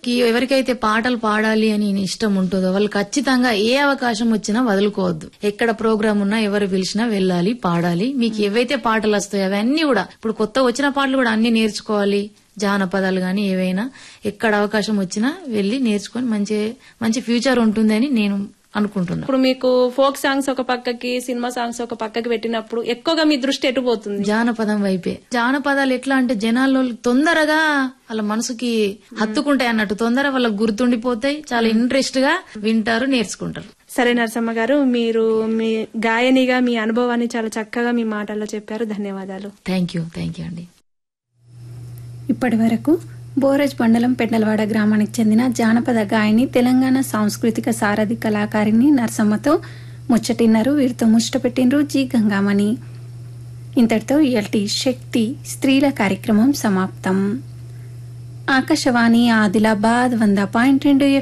వాళ్ళకి ఎవరికైతే పాటలు పాడాలి అని ఇష్టం ఉంటుందో వాళ్ళు ఖచ్చితంగా ఏ అవకాశం వచ్చినా వదులుకోవద్దు ఎక్కడ ప్రోగ్రామ్ ఉన్నా ఎవరు పిలిచినా వెళ్ళాలి పాడాలి మీకు ఏవైతే పాటలు వస్తాయో అవన్నీ కూడా ఇప్పుడు కొత్త వచ్చిన పాటలు కూడా అన్ని నేర్చుకోవాలి జానపదాలు గాని ఏవైనా ఎక్కడ అవకాశం వచ్చినా వెళ్ళి నేర్చుకొని మంచి మంచి ఫ్యూచర్ ఉంటుందని నేను అనుకుంటున్నా ఇప్పుడు మీకు ఫోక్ సాంగ్స్ ఒక పక్కకి సినిమా సాంగ్స్ ఒక పక్కకి పెట్టినప్పుడు ఎక్కువగా మీ దృష్టి ఎటు పోతుంది జానపదం వైపే జానపదాలు ఎట్లా అంటే జనాల్లో తొందరగా వాళ్ళ మనసుకి హత్తుకుంటాయి అన్నట్టు తొందర వాళ్ళకి గుర్తుండిపోతాయి చాలా ఇంట్రెస్ట్ గా వింటారు నేర్చుకుంటారు సరే నరసమ్మ గారు మీరు మీ గాయనిగా మీ అనుభవాన్ని చాలా చక్కగా మీ మాటల్లో చెప్పారు ధన్యవాదాలు థ్యాంక్ యూ థ్యాంక్ యూ అండి ఇప్పటి వరకు బోరజ్ మండలం పెండలవాడ గ్రామానికి చెందిన జానపద గాయని తెలంగాణ సాంస్కృతిక సారథి కళాకారిణి నరసమ్మతో ముచ్చటిన్నారు వీరితో ముచ్చటపెట్టినరు జి గంగామణి ఇంతటితో ఇయల్టి శక్తి స్త్రీల కార్యక్రమం సమాప్తం ఆకాశవాణి ఆదిలాబాద్ వంద పాయింట్ రెండు